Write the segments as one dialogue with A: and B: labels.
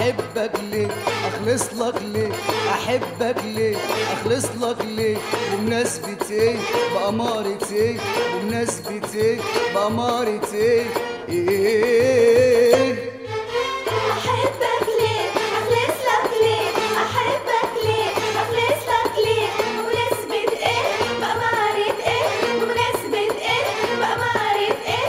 A: احبك ليه اخلص لك ليه احبك ليه اخلص لك ليه بمناسبة ايه بأمارة ايه بمناسبة ايه بأمارة ايه ايه
B: احبك ليه اخلص لك ليه احبك ليه اخلص لك ليه بمناسبة ايه بأمارة ايه بمناسبة ايه بأمارة ايه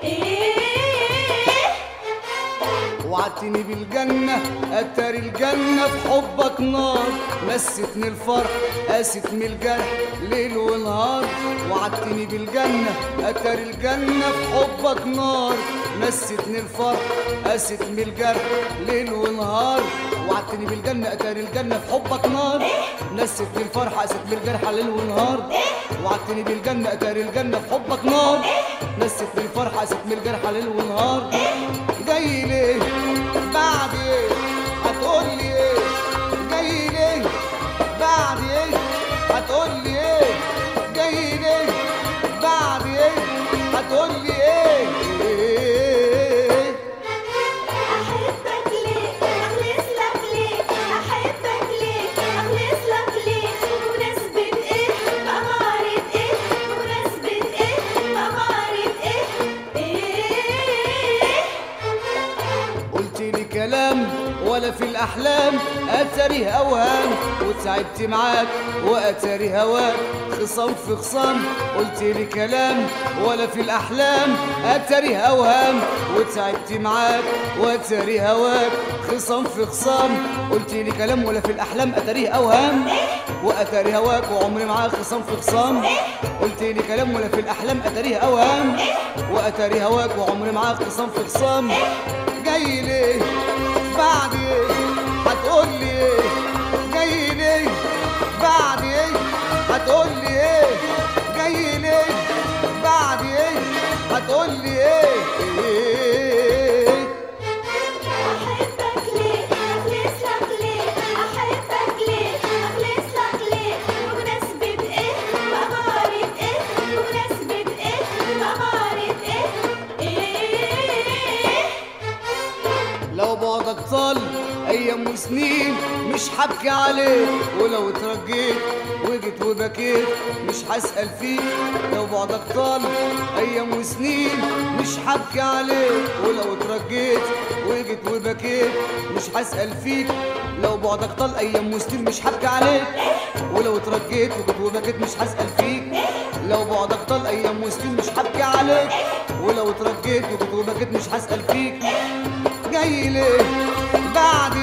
B: ايه
A: وعدتني بالجنة أتاري الجنة في حبك نار مستني الفرح قاستني الجرح ليل ونهار وعدتني بالجنة أتاري الجنة في حبك نار مستني الفرح قاستني الجرح ليل ونهار وعدتني بالجنة أتاري الجنة في حبك نار نستني الفرح قاستني الجرح ليل ونهار وعدتني بالجنة أتاري الجنة في حبك نار نستني الفرح قاستني الجرح ليل ونهار جاي ليه بعد ايه هتقول لي ايه جاي ليه بعد ايه هتقول لي ايه جاي ليه بعد ايه هتقول لي ايه
B: احبك ليه اخلص لك ليه احبك ليه اخلص لك ليه بمناسبة ايه بأمارة ايه بمناسبة ايه بأمارة ايه ايه
A: قلت لي كلام ولا في الاحلام اتاري اوهام وتعبت معاك واتاري هواك خصام في خصام قلت لي كلام ولا في الاحلام اتاري اوهام وتعبت معاك واتاري هواك خصام في خصام قلت لي كلام ولا في الاحلام اتاريه اوهام واتاري هواك وعمري معاك خصام في خصام قلت لي كلام ولا في الاحلام اتاريه اوهام واتاري هواك وعمري معاك خصام في خصام جاي ليه بعد ايه هتقول لي ايه جاي ليه بعد ايه هتقول لي ايه جاي ليه بعد ايه هتقول لي ايه, إيه
B: احبك ليه اخلص لك ليه احبك ليه اخلص لك ليه بمناسبة ايه بأمارة ايه بمناسبة ايه بأمارة ايه ايه
A: لو بعدك طال ايام وسنين مش هبكي عليك ولو اترجيت وجيت وبكيت مش هسأل فيك لو بعدك طال ايام وسنين مش هبكي عليك ولو اترجيت وجيت وبكيت مش هسأل فيك لو بعدك طال ايام وسنين مش هبكي عليك ولو اترجيت وجيت وبكيت مش هسأل فيك لو بعدك طال ايام وسنين مش هبكي عليك ولو اترجيت وجيت وبكيت مش هسأل فيك جاي ليه بعد